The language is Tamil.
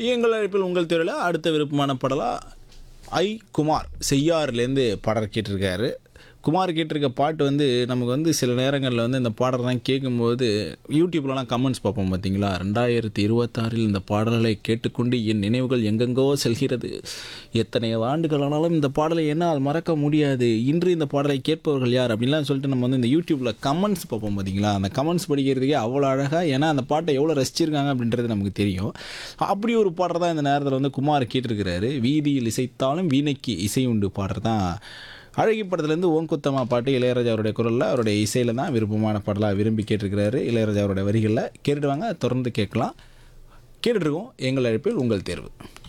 எங்கள் அழைப்பில் உங்கள் தேர்வில் அடுத்த விருப்பமான பாடலாக ஐ குமார் செய்யாறுலேருந்து பாடல் கேட்டிருக்காரு குமார் கேட்டிருக்க பாட்டு வந்து நமக்கு வந்து சில நேரங்களில் வந்து இந்த பாடலாம் கேட்கும்போது யூடியூப்லலாம் கமெண்ட்ஸ் பார்ப்போம் பார்த்தீங்களா ரெண்டாயிரத்தி இருபத்தாறில் இந்த பாடலை கேட்டுக்கொண்டு என் நினைவுகள் எங்கெங்கோ செல்கிறது எத்தனை ஆண்டுகள் ஆனாலும் இந்த பாடலை என்னால் மறக்க முடியாது இன்று இந்த பாடலை கேட்பவர்கள் யார் அப்படின்லாம் சொல்லிட்டு நம்ம வந்து இந்த யூடியூப்பில் கமெண்ட்ஸ் பார்ப்போம் பார்த்தீங்களா அந்த கமெண்ட்ஸ் படிக்கிறதுக்கே அவ்வளோ அழகாக ஏன்னா அந்த பாட்டை எவ்வளோ ரசிச்சிருக்காங்க அப்படின்றது நமக்கு தெரியும் அப்படி ஒரு பாடல் தான் இந்த நேரத்தில் வந்து குமார் கேட்டிருக்கிறாரு வீதியில் இசைத்தாலும் வீணைக்கு இசை உண்டு பாடுறது தான் அழகி படத்துலேருந்து ஓங்குத்தம்மா பாட்டு இளையராஜா அவருடைய குரலில் அவருடைய இசையில் தான் விருப்பமான பாடலாக விரும்பி கேட்டிருக்கிறாரு இளையராஜா அவருடைய வரிகளில் கேட்டுட்டு வாங்க தொடர்ந்து கேட்கலாம் கேட்டுட்ருக்கோம் எங்கள் அழைப்பில் உங்கள் தேர்வு